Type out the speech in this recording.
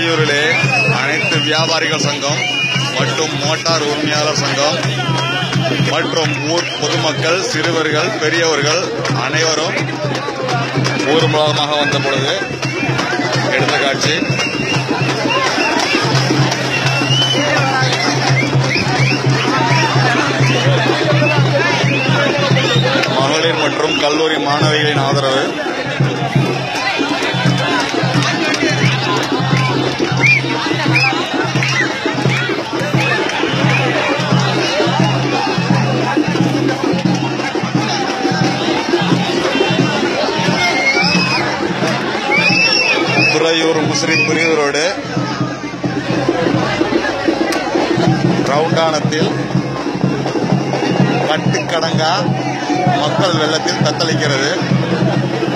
துறையூரிலே அனைத்து வியாபாரிகள் சங்கம் மற்றும் மோட்டார் உரிமையாளர் சங்கம் மற்றும் ஊர் பொதுமக்கள் சிறுவர்கள் பெரியவர்கள் அனைவரும் ஊர்வலமாக வந்த பொழுது எடுத்த காட்சி மகளிர் மற்றும் கல்லூரி மாணவிகளின் ஆதரவு துறையூர் முஸ்லிம் பிரிவு ரோடு ரவுண்டானத்தில் கட்டுக்கடங்கா மக்கள் வெள்ளத்தில் தத்தளிக்கிறது